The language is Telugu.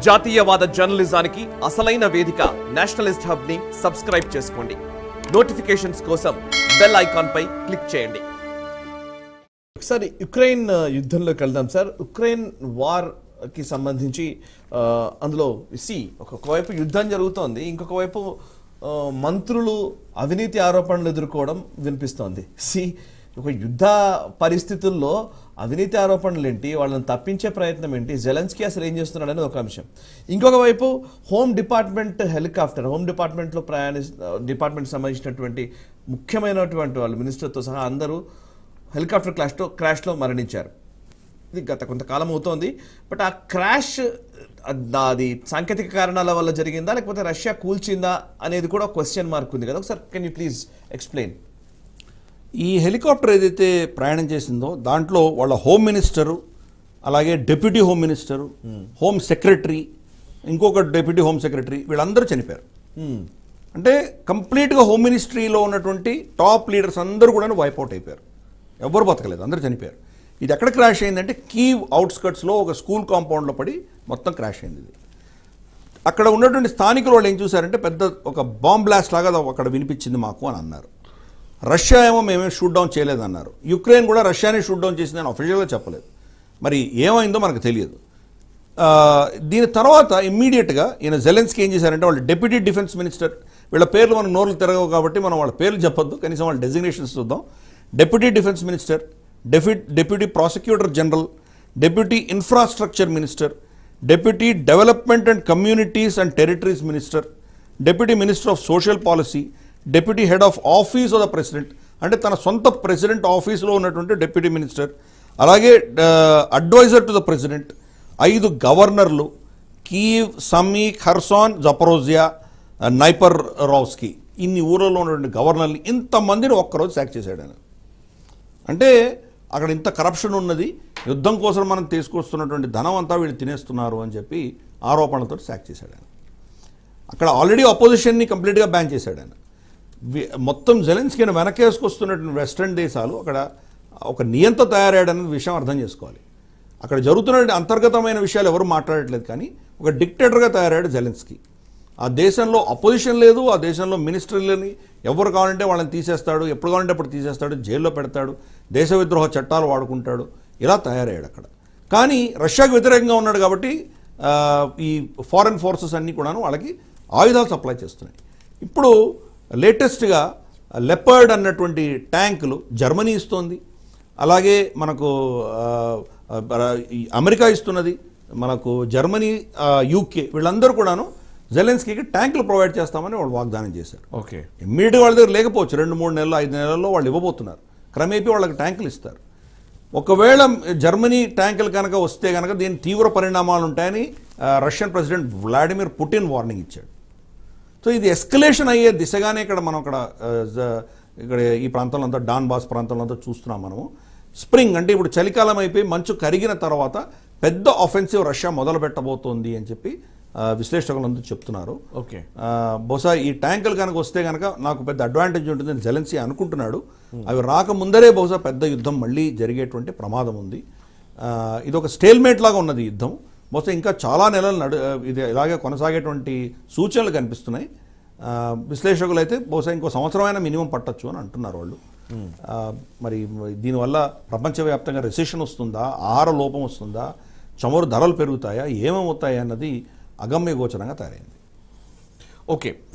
జాతీయవాద జర్నలిజానికి అసలైన వేదిక నేషనలిస్ట్ హబ్ ని సబ్స్క్రైబ్ చేసుకోండి నోటిఫికేషన్స్ కోసం బెల్ ఐకాన్ పై క్లిక్ చేయండి ఒకసారి యుక్రెయిన్ ఆ, యుద్ధంలోకి వెళ్దాం సార్ యుక్రెయిన్ వార్ కి సంబంధించి ఆ, అందులో సి ఒక వైపు యుద్ధం జరుగుతోంది ఇంకొక వైపు ఆ, మంత్రులు అవినీతి ఆరోపణలు ఎదుర్కోవడం వినిపిస్తోంది సి ఒక యుద్ధ పరిస్థితుల్లో అవినీతి ఆరోపణలు ఏంటి వాళ్ళని తప్పించే ప్రయత్నం ఏంటి జెలెన్స్కీ అసలు ఏం చేస్తున్నాడు అనేది ఒక అంశం ఇంకొక వైపు హోమ్ డిపార్ట్మెంట్ హెలికాప్టర్ హోమ్ డిపార్ట్మెంట్లో ప్రయాణి డిపార్ట్మెంట్ సంబంధించినటువంటి ముఖ్యమైనటువంటి వాళ్ళు మినిస్టర్తో సహా అందరూ హెలికాప్టర్ క్రాష్లో క్రాష్లో మరణించారు ఇది గత కొంతకాలం అవుతోంది బట్ ఆ క్రాష్ అది సాంకేతిక కారణాల వల్ల జరిగిందా లేకపోతే రష్యా కూల్చిందా అనేది కూడా క్వశ్చన్ మార్క్ ఉంది కదా ఒకసారి కెన్ యూ ప్లీజ్ ఎక్స్ప్లెయిన్ ఈ హెలికాప్టర్ ఏదైతే ప్రయాణం చేసిందో దాంట్లో వాళ్ళ హోమ్ మినిస్టరు అలాగే deputy home minister home secretary ఇంకొక డిప్యూటీ హోమ్ సెక్రటరీ వీళ్ళందరూ చనిపోయారు అంటే కంప్లీట్గా హోమ్ మినిస్ట్రీలో ఉన్నటువంటి టాప్ లీడర్స్ అందరూ కూడా వైపౌట్ అయిపోయారు ఎవ్వరు బతకలేదు అందరూ చనిపోయారు ఇది ఎక్కడ క్రాష్ అయిందంటే కీవ్ అవుట్స్కట్స్లో ఒక స్కూల్ కాంపౌండ్లో పడి మొత్తం క్రాష్ అయింది ఇది అక్కడ ఉన్నటువంటి స్థానికులు వాళ్ళు ఏం చూశారంటే పెద్ద ఒక బాంబ్ బ్లాస్ట్ లాగా అది అక్కడ వినిపించింది మాకు అని అన్నారు రష్యా ఏమో మేమే షూట్ డౌన్ చేయలేదన్నారు యుక్రెయిన్ కూడా రష్యానే షూట్ డౌన్ చేసిందని అఫీషియల్గా చెప్పలేదు మరి ఏమైందో మనకు తెలియదు ఆ, దీని తర్వాత ఇమ్మీడియట్గా ఈయన జెలెన్స్కి ఏం చేశారంటే వాళ్ళు డిప్యూటీ డిఫెన్స్ మినిస్టర్ వీళ్ళ పేర్లు మనకు నోర్లు తిరగవు కాబట్టి మనం వాళ్ళ పేర్లు చెప్పొద్దు కనీసం వాళ్ళ డెసిగ్నేషన్స్ చూద్దాం డిప్యూటీ డిఫెన్స్ మినిస్టర్ డెప్యూ deputy prosecutor general deputy infrastructure minister deputy development and communities and territories minister deputy minister of social policy deputy head of office of the president అంటే తన సొంత ప్రెసిడెంట్ ఆఫీస్లో ఉన్నటువంటి డిప్యూటీ మినిస్టర్ అలాగే అడ్వైజర్ టు ద ప్రెసిడెంట్ ఐదు గవర్నర్లు Kyiv Sumy Kherson Zaporizhzhia Dnipropetrovsk ఇన్ని ఊర్లలో ఉన్నటువంటి గవర్నర్ని ఇంతమందిని ఒక్కరోజు సాక్ చేశాడు ఆయన అంటే అక్కడ ఇంత కరప్షన్ ఉన్నది యుద్ధం కోసం మనం తీసుకొస్తున్నటువంటి ధనం అంతా వీళ్ళు తినేస్తున్నారు అని చెప్పి ఆరోపణలతో సాక్ చేశాడు ఆయన అక్కడ ఆల్రెడీ అపోజిషన్ని కంప్లీట్గా బ్యాన్ చేశాడు ఆయన వి- మొత్తం జెలెన్స్కీని వెనకేసుకొస్తున్నటువంటి వెస్ట్రన్ దేశాలు అక్కడ ఒక నియంత తయారయ్యాడనే విషయం అర్థం చేసుకోవాలి అక్కడ జరుగుతున్న అంతర్గతమైన విషయాలు ఎవరు మాట్లాడట్లేదు కానీ ఒక డిక్టేటర్గా తయారయ్యాడు జెలెన్స్కీ ఆ దేశంలో అపోజిషన్ లేదు ఆ దేశంలో మినిస్టర్లని ఎవరు కావాలంటే వాళ్ళని తీసేస్తాడు ఎప్పుడు కావాలంటే అప్పుడు తీసేస్తాడు జైల్లో పెడతాడు దేశ విద్రోహ చట్టాలు వాడుకుంటాడు ఇలా తయారయ్యాడు అక్కడ కానీ రష్యాకు వ్యతిరేకంగా ఉన్నాడు కాబట్టి ఆ, ఈ ఫారెన్ ఫోర్సెస్ అన్నీ కూడాను వాళ్ళకి ఆయుధాలు సప్లై చేస్తున్నాయి ఇప్పుడు లేటెస్ట్గా లెపర్డ్ అన్నటువంటి ట్యాంకులు జర్మనీ ఇస్తోంది అలాగే మనకు ఆ, ఆ, ఈ అమెరికా ఇస్తున్నది మనకు జర్మనీ ఆ, యూకే వీళ్ళందరూ కూడాను జెలెన్స్కీకి ట్యాంకులు ప్రొవైడ్ చేస్తామని వాళ్ళు వాగ్దానం చేశారు ఓకే ఇమ్మీడియట్ వాళ్ళ దగ్గర లేకపోవచ్చు రెండు మూడు నెలలు ఐదు నెలల్లో వాళ్ళు ఇవ్వబోతున్నారు క్రమేపీ వాళ్ళకి ట్యాంకులు ఇస్తారు ఒకవేళ జర్మనీ ట్యాంకులు కనుక వస్తే కనుక దీని తీవ్ర పరిణామాలు ఉంటాయని ఆ, Russian president Vladimir Putin warning ఇచ్చాడు సో ఇది ఎస్కలేషన్ అయ్యే దిశగానే ఇక్కడ మనం అక్కడ ఆ, జ- ఇక్కడ ఈ ప్రాంతంలో అంతా డాన్ బాస్ ప్రాంతంలో అంతా చూస్తున్నాం మనము స్ప్రింగ్ అంటే ఇప్పుడు చలికాలం అయిపోయి మంచు కరిగిన తర్వాత పెద్ద ఆఫెన్సివ్ రష్యా మొదలు పెట్టబోతోంది అని చెప్పి ఆ, విశ్లేషకులందరూ చెప్తున్నారు ఓకే ఆ, బహుశా ఈ ట్యాంకులు కనుక వస్తే కనుక నాకు పెద్ద అడ్వాంటేజ్ ఉంటుందని జెలెన్సీ అనుకుంటున్నాడు అవి రాకముందరే బహుశా పెద్ద యుద్ధం మళ్ళీ జరిగేటువంటి ప్రమాదం ఉంది ఆ, ఇది ఒక స్టేల్మేట్ లాగా ఉన్నది ఈ యుద్ధం బహుశా ఇంకా చాలా నెలలు నడు ఇది ఇలాగే కొనసాగేటువంటి సూచనలు కనిపిస్తున్నాయి ఆ, విశ్లేషకులు అయితే బహుశా ఇంకో సంవత్సరమైనా మినిమం పట్టొచ్చు అని అంటున్నారు వాళ్ళు ఆ, మరి దీనివల్ల ప్రపంచవ్యాప్తంగా రెసెషన్ వస్తుందా ఆహార లోపం వస్తుందా చమురు ధరలు పెరుగుతాయా ఏమవుతాయా అన్నది అగమ్య గోచరంగా తయారైంది ఓకే